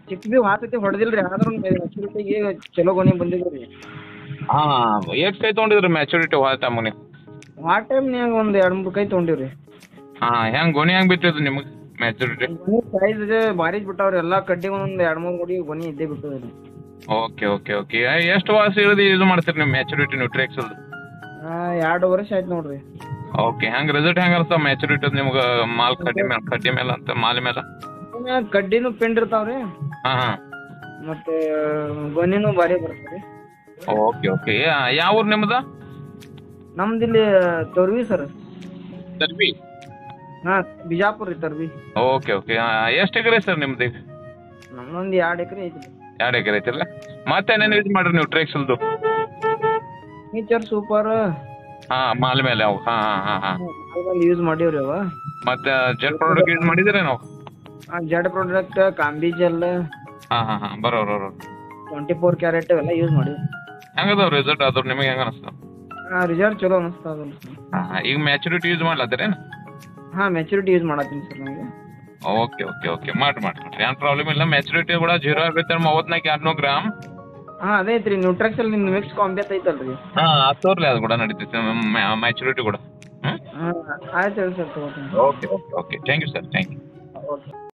ಚಿಕ್ಕ ಬಿ ಹಾತೈತಿ ಹೊಡೆದಿಲ್ರಿ ಆದ್ರೂ ಮೆಚುರಿಟಿಗೆ ಚಲೋ ಗೊನೆ ಬಂದಿದೆ ರೀ ಹಾಂ ಎಷ್ಟು ಕೈ ತೊಗೊಂಡಿದ್ರಿ ಮ್ಯಾಚುರಿಟಿ ಹೋದ ಟೈಮ್ ನೀವು ಆ ಟೈಮ್ನ್ಯಾಗ ಒಂದು ಎರಡು ಮೂರು ಕೈ ತೊಗೊಂಡಿವ್ರಿ ಹಾಂ ಹೆಂಗೆ ಗೊನೆ ಹೆಂಗೆ ಬಿತ್ತಿದ್ದು ನಿಮಗೆ ಮ್ಯಾಚುರಿಟಿ ಗೊನೆ ಸೈಜ್ ಭಾರಿ ಬಿಟ್ಟಾವ್ರಿ ಎಲ್ಲ ಕಡ್ಡಿ ಒಂದೊಂದು ಎರಡು ಮೂರು ಗುಡಿ ಗೊನೆ ಇದ್ದೇ ಬಿಟ್ಟದ ರೀ ಓಕೆ ಓಕೆ ಓಕೆ ಎಷ್ಟು ವಾಸ ಇಳಿದು ಇದು ಮಾಡ್ತೀರಿ ನೀವು ಮ್ಯಾಚುರಿಟಿ ನ್ಯೂಟ್ರಿಕ್ಸಲ್ದು ಎರಡು ವರ್ಷ ಆಯ್ತು ನೋಡ್ರಿ ಓಕೆ ಹೆಂಗೆ ರಿಸಲ್ಟ್ ಹೆಂಗೆ ಅನ್ಸ್ತಾವ ಮ್ಯಾಚುರಿಟಿ ನಿಮ್ಗೆ ಮಾಲ್ ಕಡ್ಡಿ ಮೇಲೆ ಕಡ್ಡಿ ಮೇಲೆ ಅಂತ ಮಾಲ್ ಮೇಲೆ ಇನ್ನ ಕಡ್ಡಿನೂ ಪಿಂಡ್ ಇರ್ತಾವ್ರಿ ಹಾಂ ಹಾಂ ಮತ್ತೆ ಗೊನೆನೂ ಭಾರಿ ಬರ್ತದೆ ರೀ ಓಕೆ ಓಕೆ ಯಾವ ಊರು ನಿಮ್ದು ನಮ್ದು ಇಲ್ಲಿ ತೊರ್ವಿ ಸರ್ ತರ್ಬಿ ಹಾಂ ಬಿಜಾಪುರ ರೀ ತರ್ವಿ ಓಕೆ ಓಕೆ ಎಷ್ಟು ಎಕರೆ ಸರ್ ನಿಮ್ದು ಈಗ ನಮ್ದೊಂದು ಎರಡು ಎಕರೆ ಐತಿ ಎರಡು ಎಕರೆ ಐತಿಲ್ಲ ಮತ್ತೆ ಏನೇನು ಯೂಸ್ ಮಾಡ್ರಿ ನೀವು ಟ್ರೇಕ್ಸಲ್ದು ನೇಚರ್ ಸೂಪರ್ ಹಾಂ ಮಾಲ್ ಮೇಲೆ ಅವು ಹಾಂ ಹಾಂ ಹಾಂ ಹಾಂ ಯೂಸ್ ಮಾಡೀವ್ರಿ ಅವ ಮತ್ತೆ ಜೆಟ್ ಪ್ರಾಡಕ್ಟ್ ಯೂಸ್ ಮಾಡಿದ್ರೆ ನಾವು ಜಡ್ ಪ್ರಾಡಕ್ಟ್ ಕಾಂಬಿ ಜೆಲ್ ಹಾಂ ಹಾಂ ಹಾಂ ಬರೋ ಬರೋ ಟ್ವೆಂಟಿ ಫೋರ್ ಕ್ಯಾರೆಟ್ ಅವೆಲ್ಲ ಯೂಸ್ ಮಾಡೀವಿ ಹೆಂಗದಾವ ರಿಸಲ್ಟ್ ಅದ್ರ ನಿಮಗೆ ಹೆಂಗೆ ಅನಿಸ್ತಾವ ಹಾಂ ರಿಸಲ್ಟ್ ಚಲೋ ಅನಿಸ್ತದಲ್ಲ ಹಾಂ ಹಾಂ ಈಗ ಮ್ಯಾಚುರಿಟಿ ಯೂಸ್ ಮಾಡ್ಲತ್ತೀರೇನು ಹಾಂ ಮೆಚುರಿಟಿ ಯೂಸ್ ಮಾಡತ್ತೀನಿ ಸರ್ ನನಗೆ ಓಕೆ ಓಕೆ ಓಕೆ ಮಾಡಿ ಮಾಡಿ ಮಾಡ್ರಿ ಏನು ಪ್ರಾಬ್ಲಮ್ ಇಲ್ಲ ಮ್ಯಾಚುರಿಟಿ ಕೂಡ ಜೀರೋ ಆಗೈತೆ ಮೂವತ್ನಾಲ್ಕು ಎರಡ್ನೂರು ಗ್ರಾಮ್ ಹಾಂ ಅದೇ ಐತ್ರಿ ನ್ಯೂಟ್ರಾಕ್ಸಲ್ ನಿಮ್ದು ಮಿಕ್ಸ್ ಕಾಂಬಿಯತ್ ಐತಲ್ರಿ ಹಾಂ ಅದು ತೋರ್ಲಿ ಅದು ಕೂಡ ನಡೀತೈತೆ ಮ್ಯಾಚುರಿಟಿ ಕೂಡ ಹ್ಞೂ ಹಾಂ ಆಯ್ತು ಹೇಳಿ ಸರ್ ತಗೋತೀನಿ okay okay okay thank you sir thank you okay